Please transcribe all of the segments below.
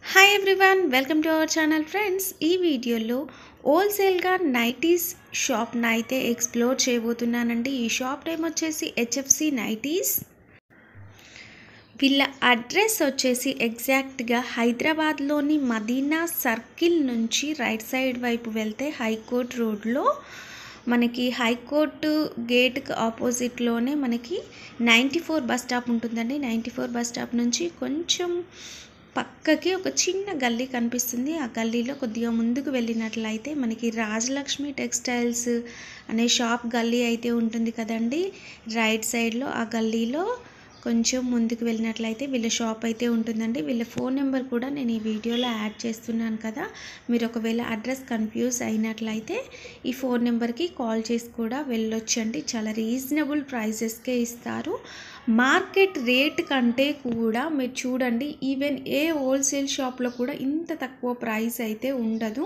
Hi everyone welcome to our channel friends ఈ వీడియోలో హోల్సేల్గా నైటీస్ షాప్ని అయితే ఎక్స్ప్లోర్ చేయబోతున్నానండి ఈ షాప్ నేమ్ వచ్చేసి హెచ్ఎఫ్సి నైటీస్ వీళ్ళ అడ్రస్ వచ్చేసి ఎగ్జాక్ట్గా హైదరాబాద్లోని మదీనా సర్కిల్ నుంచి రైట్ సైడ్ వైపు వెళ్తే హైకోర్ట్ రోడ్లో మనకి హైకోర్టు గేట్కి ఆపోజిట్లోనే మనకి నైంటీ ఫోర్ బస్ స్టాప్ ఉంటుందండి నైంటీ ఫోర్ బస్ స్టాప్ నుంచి కొంచెం పక్కకి ఒక చిన్న గల్లీ కనిపిస్తుంది ఆ గల్లీలో కొద్దిగా ముందుకు వెళ్ళినట్లయితే మనకి రాజలక్ష్మి టెక్స్టైల్స్ అనే షాప్ గల్లీ అయితే ఉంటుంది కదండి రైట్ సైడ్లో ఆ గల్లీలో కొంచెం ముందుకు వెళ్ళినట్లయితే వీళ్ళ షాప్ అయితే ఉంటుందండి వీళ్ళ ఫోన్ నెంబర్ కూడా నేను ఈ వీడియోలో యాడ్ చేస్తున్నాను కదా మీరు ఒకవేళ అడ్రస్ కన్ఫ్యూజ్ అయినట్లయితే ఈ ఫోన్ నెంబర్కి కాల్ చేసి కూడా వెళ్ళొచ్చండి చాలా రీజనబుల్ ప్రైజెస్కే ఇస్తారు మార్కెట్ రేట్ కంటే కూడా మీరు చూడండి ఈవెన్ ఏ హోల్సేల్ షాప్లో కూడా ఇంత తక్కువ ప్రైస్ అయితే ఉండదు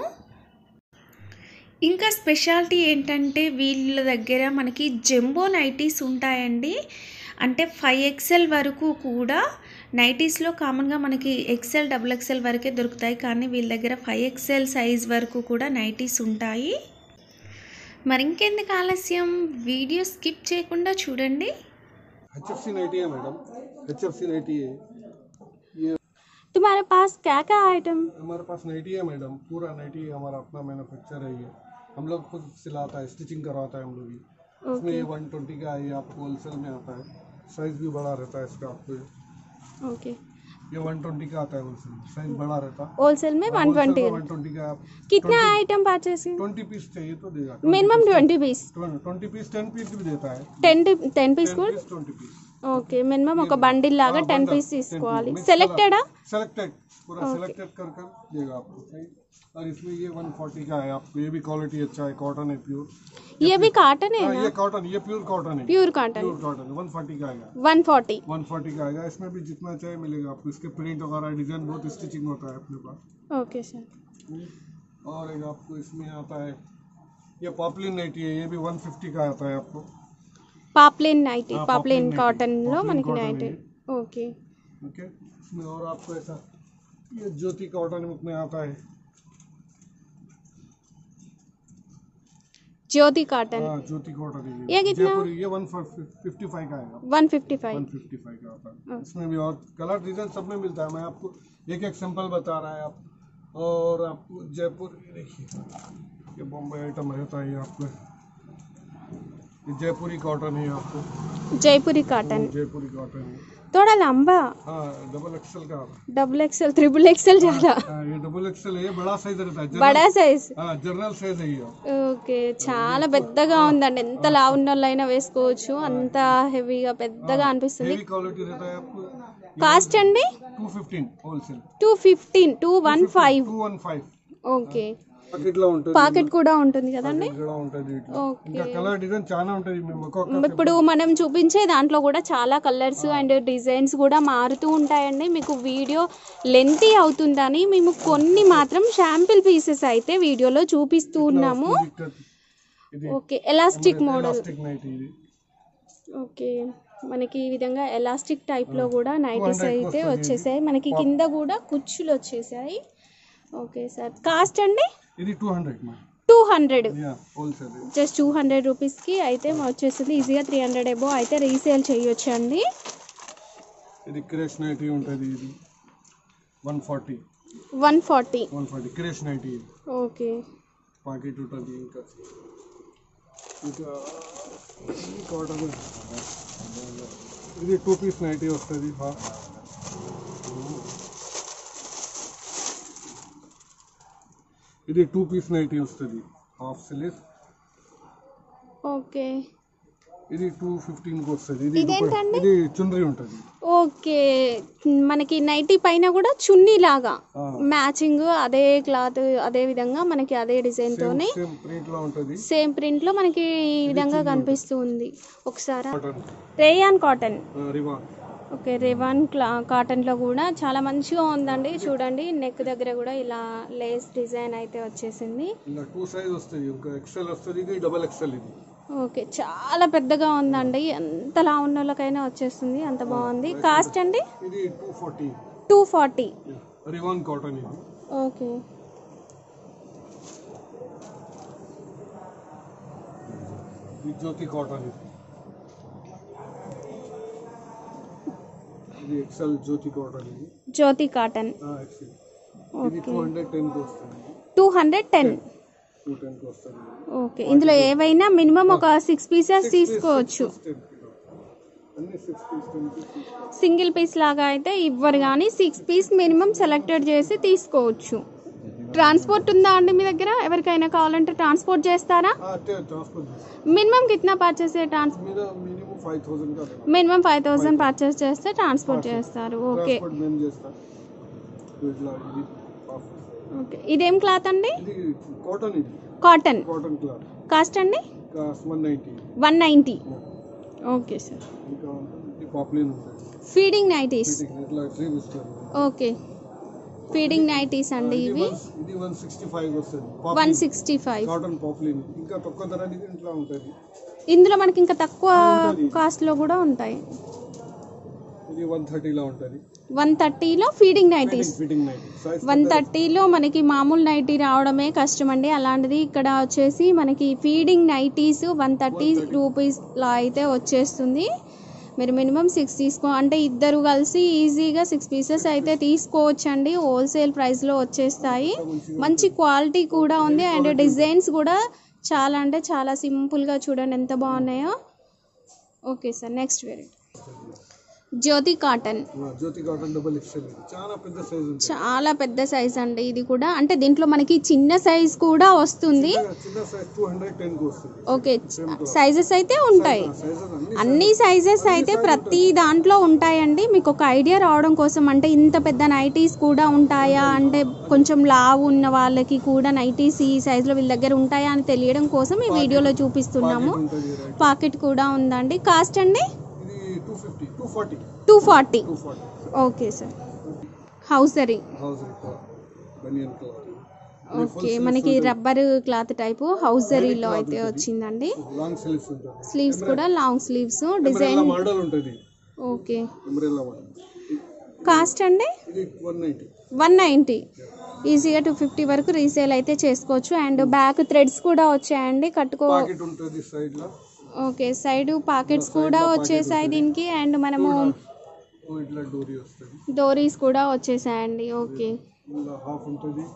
ఇంకా స్పెషాలిటీ ఏంటంటే వీళ్ళ దగ్గర మనకి జంబో నైటీస్ ఉంటాయండి అంటే ఫైవ్ ఎక్సెల్ వరకు కూడా నైటీస్లో కామన్గా మనకి ఎక్సెల్ డబుల్ ఎక్సెల్ వరకే దొరుకుతాయి కానీ వీళ్ళ దగ్గర ఫైవ్ ఎక్సెల్ సైజ్ వరకు కూడా నైటీస్ ఉంటాయి మరి ఇంకెందుకు ఆలస్యం వీడియో స్కిప్ చేయకుండా చూడండి एच एफ सी नाइटी है madam H F C nighty है ये तुम्हारे पास क्या क्या आइटम हमारे पास नाइटी है मैडम पूरा नाइटी हमारा अपना मैन्युफैक्चर है ये हम लोग खुद सिलाता है स्टिचिंग करवाता है हम लोग ही इसमें ये वन ट्वेंटी का है ये आपको होलसेल में आता है साइज भी बड़ा रहता है इसका आपको ये ओके ये वन ट्वेंटी का आता है होलसेल साइज बड़ा रहता है होलसेल में वन ट्वेंटी वन ट्वेंटी का आप कितने आइटम परचेसिंग ट्वेंटी पीस चाहिए तो देगा minimum twenty piece twenty piece ten piece भी देता है టెన్ టెన్ పీస్ కూడా piece twenty piece okay minimum ఒక బండిల్ లాగా టెన్ పీస్ తీసుకోవాలి సెలెక్టెడా सेलेक्टेड पूरा सेलेक्टेड कर कर देगा आपको सही और इसमें ये 140 का है आपको ये भी क्वालिटी अच्छा है कॉटन है प्योर ये भी काटन है हाँ ना ये कॉटन ये प्योर कॉटन है pure cotton pure cotton one forty का आएगा वन फोर्टी वन फोर्टी का आएगा इसमें भी जितना चाहिए मिलेगा आपको इसके प्रिंट वगैरह डिजाइन बहुत स्टिचिंग होता है अपने पास ఓకే సార్ और एक आपको इसमें आता है ये पॉपलिन नाइटी है ये भी 150 का आता है आपको పాప్లిన్ నైటీ हाँ, పాప్లిన్ poplin కాటన్ nighty. లో Poplin మనకి cotton నైటీ है ఓకే ओके इसमें और आपको ऐसा ये ज्योति कॉटन में आता है జ్యోతి కాటన్ हाँ ज्योति कॉटन है ये कितना? जयपुरी ये वन फिफ्टी फाइव का आएगा one fifty one five fifty five का आता है इसमें भी और कलर डिजाइन सब में मिलता है मैं आपको एक एक सैंपल बता रहा है आप और आपको जयपुर ये देखिए ये बॉम्बे आइटम रहता है ये आपको ये जयपुरी कॉटन है आपको జైపురి కాటన్ जयपुरी कॉटन है थोड़ा लंबा हाँ डबल एक्सल का आता डबल एक्सएल ट्रिपल एक्सएल ज्यादा है हाँ, ये डबल एक्सल है ये बड़ा साइज रहता है बड़ा जनरल సైజ్ हाँ जनरल साइज है ये ఓకే చాలా పెద్దగా ఉందండి ఎంత లావు ఉన్న వాళ్ళైనా వేసుకోవచ్చు అంత హెవీగా పెద్దగా అనిపిస్తుంది हेवी क्वालिटी रहता है आपको కాస్ట్ అండి two fifteen wholesale two fifteen two one five two one five okay pocket లో ఉంటుంది పాకెట్ కూడా ఉంటుంది కదండి ఇక్కడ ఉంటుంది ఇట్లా. ఓకే ఇంకా కలర్ డిజైన్ చాలా ఉంటుంది మేము ఒక్కొక్క ఇప్పుడు మనం చూపించే దాంట్లో కూడా చాలా కలర్స్ అండ్ డిజైన్స్ కూడా మారుతూ ఉంటాయండి మీకు వీడియో లెంతీ అవుతుందని మేము కొన్ని మాత్రం షాంపిల్ పీసెస్ అయితే వీడియోలో చూపిస్తూ ఉన్నాము దిక్కత్. ఇది okay elastic model elastic night ఇది ఓకే మనకి ఈ విధంగా ఎలాస్టిక్ టైప్లో కూడా నైటీస్ అయితే వచ్చేసాయి మనకి కింద కూడా కుచ్చులు వచ్చేసాయి ఓకే సార్ కాస్ట్ అండి ఇది టూ హండ్రెడ్ మా two hundred wholesale just two hundred రూపీస్కి అయితే వచ్చేస్తుంది ఈజీగా త్రీ హండ్రెడ్ ఎబో అయితే రీసేల్ చేయొచ్చు అండి ఇది క్రేష్ నైటీ ఉంటుంది ఇది one forty one forty one forty crush nighty ఇది ఓకే పాకెట్ ఉంటుంది ఇంకా ఇంకా ఈ కాటన్ ఇది టూ పీస్ నైటీ వస్తుంది బా ఇది టూ పీస్ నైటీ వస్తుంది హాఫ్ స్లీవ్ ఓకే ఇది టూ ఫిఫ్టీన్కి వస్తుంది ఇది ఇదేంటండి? ఇది చుండ్రి ఉంటుంది ఓకే మనకి నైటీ పైన కూడా చున్నీ లాగా ఆ. మ్యాచింగ్ అదే క్లాత్ అదే విధంగా మనకి అదే డిజైన్ తోనే సేమ్ ప్రింట్లో ఉంటుంది సేమ్ ప్రింట్ లో మనకి ఈ విధంగా కనిపిస్తూ ఉంది ఒకసారి కాటన్ రేయాన్ కాటన్ రివా ఓకే రేవాన్ క్లా కాటన్లో కూడా చాలా మంచిగా ఉందండి చూడండి నెక్ దగ్గర కూడా ఇలా లేస్ డిజైన్ అయితే వచ్చేసింది ఇలా టూ సైజ్ వస్తుంది ఇంకా ఎక్సెల్ వస్తుంది ఇది డబల్ ఎక్సెల్ ఇది ఓకే చాలా పెద్దగా ఉందండి ఎంతలా ఉన్న వాళ్ళకైనా వచ్చేస్తుంది అంత బాగుంది కాస్ట్ అండి ఇది two forty two forty rayon cotton ఇది ఓకే ఇది జ్యోతి కాటన్ ఇది ఇది ఎక్సెల్ జ్యోతి కాటన్ ఇది జ్యోతి కాటన్ ఎక్సెల్ ఇది టూ హండ్రెడ్ టెన్కి వస్తుంది టూ హండ్రెడ్ టెన్ టూ టెన్కి వస్తుంది ఓకే ఇందులో ఏవైనా మినిమం ఒక సిక్స్ పీసెస్ తీసుకోవచ్చు టెన్ అన్ని six piece ten piece single piece లాగా అయితే ఇవ్వరు కానీ సిక్స్ పీస్ మినిమం సెలెక్టెడ్ చేసి తీసుకోవచ్చు ట్రాన్స్పోర్ట్ ఉందా అండి మీ దగ్గర ఎవరికైనా కావాలంటే ట్రాన్స్పోర్ట్ చేస్తారా ట్రాన్స్పోర్ట్ చేస్తాం మినిమం కిतना పర్చేస్ ట్రాన్స్ మీద మినిమం ఫైవ్ థౌసండ్ का देना మినిమం ఫైవ్ థౌసండ్ పర్చేస్ చేస్తే ట్రాన్స్పోర్ట్ చేస్తారు ఓకే ట్రాన్స్పోర్ట్ మేము చేస్తాం ఇట్లా ఇది ఆఫ్. ఓకే ఇదేం క్లాత్ అండి ఇది కాటన్ ఇది కాటన్ కాటన్ క్లాత్ కాస్ట్ అండి cost one ninety one ninety okay sir ఇంకా ఇది పాపులర్ ఉంటుంది ఫీడింగ్ నైటీస్ ఫిట్టింగ్ ఇట్లా త్రీ ఇస్తారు ఓకే ఫీడింగ్ నైటీస్ అండి ఇది ఇవి వన్- ఇది వన్ సిక్స్టీ ఫైవ్ వస్తుంది one sixty five cotton popular ఇంకా తక్కువ ధర అనేది ఇట్లా ఉంటుంది ఇందులో మనకి ఇంకా తక్కువ కాస్ట్లో కూడా ఉంటాయి ఇది వన్ థర్టీలో ఉంటుంది వన్ థర్టీలో feeding nighties fitting night size one థర్టీలో మనకి మామూలు నైటీ రావడమే కష్టం అండి అలాంటిది ఇక్కడ వచ్చేసి మనకి ఫీడింగ్ నైటీస్ వన్ థర్టీ రూపీస్లో అయితే వచ్చేస్తుంది మీరు మినిమం సిక్స్ తీసుకో అంటే ఇద్దరు కలిసి ఈజీగా సిక్స్ పీసెస్ అయితే తీసుకోవచ్చు అండి హోల్సేల్ ప్రైస్లో వచ్చేస్తాయి మంచి క్వాలిటీ కూడా ఉంది అండ్ డిజైన్స్ కూడా చాలా అంటే చాలా సింపుల్గా చూడండి ఎంత బాగున్నాయో okay sir next variety Jyoti cotton Jyoti cotton double XL చాలా పెద్ద సైజ్ ఉంటుంది చాలా పెద్ద సైజ్ అండి ఇది కూడా అంటే దీంట్లో మనకి చిన్న సైజ్ కూడా వస్తుంది చిన్న సైజ్ టూ హండ్రెడ్ టెన్ కి వస్తుంది ఓకే సైజెస్ అయితే ఉంటాయి సైజెస్ అన్ని అన్ని సైజెస్ అయితే ప్రతి దాంట్లో ఉంటాయండి మీకు ఒక ఐడియా రావడం కోసం అంటే ఇంత పెద్ద నైటీస్ కూడా ఉంటాయా అంటే కొంచెం లావు ఉన్న వాళ్ళకి కూడా నైటీస్ ఈ సైజులో వీళ్ళ దగ్గర ఉంటాయా అని తెలియడం కోసం ఈ వీడియోలో చూపిస్తున్నాము ఉంటుంది రైట్ పాకెట్ కూడా ఉందండి కాస్ట్ అండి ఇది two fifty two forty two forty two forty okay sir hosiery house banian cloth okay మనకి రబ్బర్ క్లాత్ టైపు హౌజరీలో అయితే వచ్చిందండి లాంగ్ స్లీవ్స్ ఉంటుంది స్లీవ్స్ కూడా long sleeves design umbrella model ఉంటుంది ఓకే ఎంబ్రెల్లా మోడల్ కాస్ట్ అండి ఇది వన్ నైంటీ వన్ నైంటీ ఈజీగా టూ ఫిఫ్టీ వరకు రీసేల్ అయితే చేసుకోవచ్చు అండ్ బ్యాక్ థ్రెడ్స్ కూడా వచ్చాయండి కట్టుకో పాకెట్ ఉంటుంది సైడ్ లో ఓకే సైడ్ పాకెట్స్ కూడా వచ్చేసాయి దీనికి అండ్ మనము ఓ ఇట్లా డోరీ వస్తుంది డోరీస్ కూడా వచ్చేసాయండి ఓకే ఇలా హాఫ్ ఉంటుంది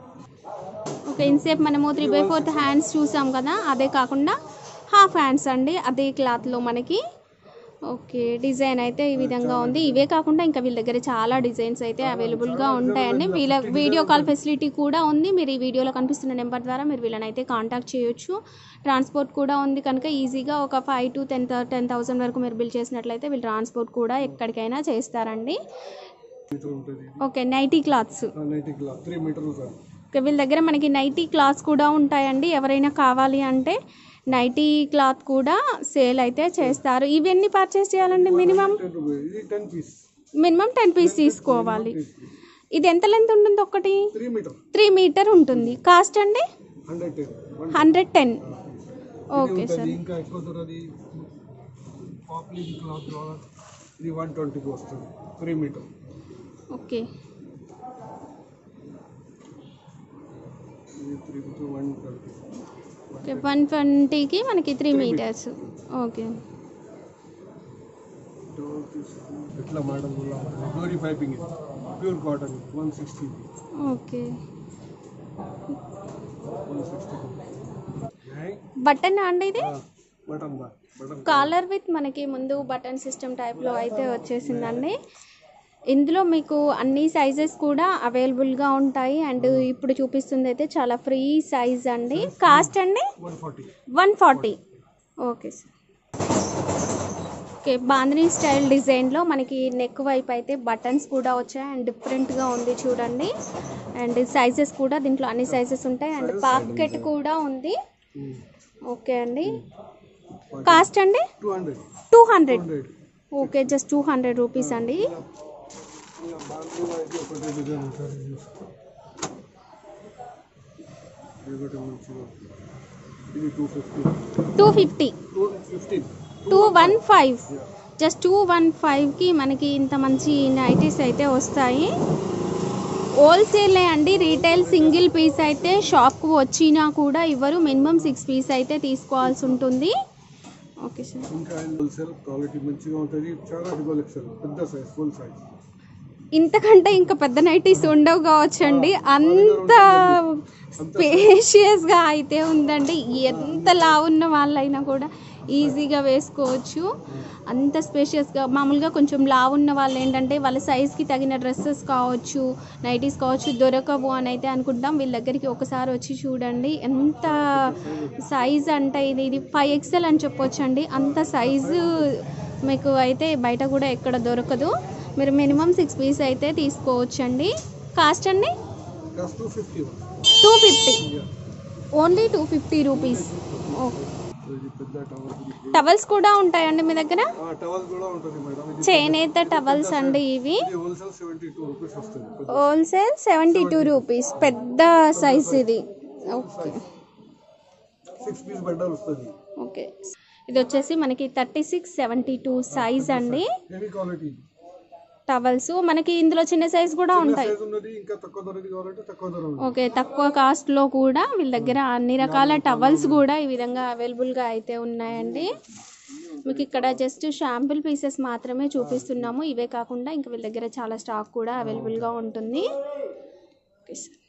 ఓకే ఇన్సేపు మనము త్రీ బై ఫోర్త్ హ్యాండ్స్ చూసాం కదా అదే కాకుండా హాఫ్ హ్యాండ్స్ అండి అదే క్లాత్లో మనకి ఓకే డిజైన్ అయితే ఈ విధంగా ఉంది ఇవే కాకుండా ఇంకా వీళ్ళ దగ్గర చాలా డిజైన్స్ అయితే అవైలబుల్గా ఉంటాయండి వీళ్ళ వీడియో కాల్ ఫెసిలిటీ కూడా ఉంది మీరు ఈ వీడియోలో కనిపిస్తున్న నెంబర్ ద్వారా మీరు వీళ్ళని అయితే కాంటాక్ట్ చేయొచ్చు ట్రాన్స్పోర్ట్ కూడా ఉంది కనుక ఈజీగా ఒక five to ten ten thousand వరకు మీరు బిల్ చేసినట్లయితే వీళ్ళు ట్రాన్స్పోర్ట్ కూడా ఎక్కడికైనా చేస్తారండి మీటర్ ఉంటుంది okay nighty cloths ninety cloth three metre ఉంటుంది ఓకే, వీళ్ళ దగ్గర మనకి నైటీ క్లాత్స్ కూడా ఉంటాయండి ఎవరైనా కావాలి అంటే నైటీ క్లాత్ కూడా సేల్ అయితే చేస్తారు ఇవన్నీ పర్చేస్ చేయాలండి మినిమం టెన్ రూపీస్ ఇది ten piece minimum ten piece తీసుకోవాలి ఇది ఎంత లెంత్ ఉంటుంది ఒకటి త్రీ మీటర్ త్రీ మీటర్ ఉంటుంది కాస్ట్ అండి hundred ten one hundred ten okay sir ఉంటుంది ఇంకా ఎక్కువ దూరది పాపులర్ క్లాత్ ద్వారా ఇది వన్ ట్వంటీకి వస్తుంది త్రీ మీటర్ ఓకే ఇది three metre one twenty okay one ట్వంటీకి మనకి త్రీ మీటర్స్ ఓకే ఇట్లా మేడం డోరీ పైపింగ్ ఇది pure cotton one sixty okay one sixty button అండి ఇది బటన్ బా బటన్ కాలర్ విత్ మనకి ముందు బటన్ సిస్టమ్ టైప్లో అయితే వచ్చేసిందండి ఇందులో మీకు అన్ని సైజెస్ కూడా అవైలబుల్గా ఉంటాయి అండ్ ఇప్పుడు చూపిస్తుంది అయితే చాలా ఫ్రీ సైజ్ అండి కాస్ట్ అండి one forty one forty okay sir okay bandhani style డిజైన్లో మనకి నెక్ వైపు అయితే బటన్స్ కూడా వచ్చాయి అండ్ డిఫరెంట్గా ఉంది చూడండి అండ్ సైజెస్ కూడా దీంట్లో అన్ని సైజెస్ ఉంటాయి అండ్ పాకెట్ కూడా ఉంది ఓకే అండి కాస్ట్ అండి two hundred two hundred hundred okay just two hundred rupees అండి ఇలా బాంధీలో అయితే ఒకటే డిజైన్ ఉంటుంది ఇది ఒకటి మంచిగా ఇది two fifty two fifty two fifteen two one five just two one ఫైవ్కి మనకి ఇంత మంచి నైటీస్ అయితే వస్తాయి హోల్సేలే అండి రీటైల్ సింగిల్ పీస్ అయితే షాప్కు వచ్చినా కూడా ఇవ్వరు మినిమం సిక్స్ పీస్ అయితే తీసుకోవాల్సి ఉంటుంది ఓకే సార్ ఇంకా హోల్సేల్ క్వాలిటీ మంచిగా ఉంటుంది చాలా డబల్ ఎక్సెల్ పెద్ద సైజ్ ఫుల్ సైజ్ ఇంతకంటే ఇంకా పెద్ద నైటీస్ ఉండవు కావచ్చండి అంత స్పేషియస్గా అయితే ఉందండి ఎంత లావున్న వాళ్ళైనా కూడా ఈజీగా వేసుకోవచ్చు అంత స్పేషియస్గా మామూలుగా కొంచెం లావున్న వాళ్ళు ఏంటంటే వాళ్ళ సైజ్కి తగిన డ్రెస్సెస్ కావచ్చు నైటీస్ కావచ్చు దొరకవు అని అయితే అనుకుంటాం వీళ్ళ దగ్గరికి ఒకసారి వచ్చి చూడండి ఎంత సైజ్ అంటే ఇది ఇది ఫైవ్ ఎక్స్ఎల్ అని చెప్పొచ్చు అండి అంత సైజు మీకు అయితే బయట కూడా ఎక్కడ దొరకదు మీరు మినిమం సిక్స్ పీస్ అయితే తీసుకోవచ్చండి కాస్ట్ అండి cost two fifty two fifty only two fifty rupees okay ఇది పెద్ద టవల్ టవల్స్ కూడా ఉంటాయండి మీ దగ్గర టవల్ కూడా ఉంటుంది మేడం ఇది చేనేత టవల్స్ అండి ఇవి ఇది హోల్సేల్ సెవెంటీ టూ రూపీస్ వస్తుంది పెద్ద హోల్సేల్ సెవెంటీ టూ రూపీస్ పెద్ద సైజ్ ఇది ఓకే సిక్స్ పీస్ బండల్ వస్తుంది ఓకే ఇది వచ్చేసి మనకి thirty six seventy two size అండి హెవీ క్వాలిటీ టవల్స్ మనకి ఇందులో చిన్న సైజ్ కూడా ఉంటాయి సైజ్ ఉన్నది ఇంకా తక్కువ ధరది కావాలంటే తక్కువ ధర ఉంది ఓకే తక్కువ కాస్ట్లో కూడా వీళ్ళ దగ్గర అన్ని రకాల టవల్స్ కూడా ఈ విధంగా అవైలబుల్గా అయితే ఉన్నాయండి మీకు ఇక్కడ జస్ట్ షాంపుల్ పీసెస్ మాత్రమే చూపిస్తున్నాము ఇవే కాకుండా ఇంకా వీళ్ళ దగ్గర చాలా స్టాక్ కూడా అవైలబుల్గా ఉంటుంది ఓకే సార్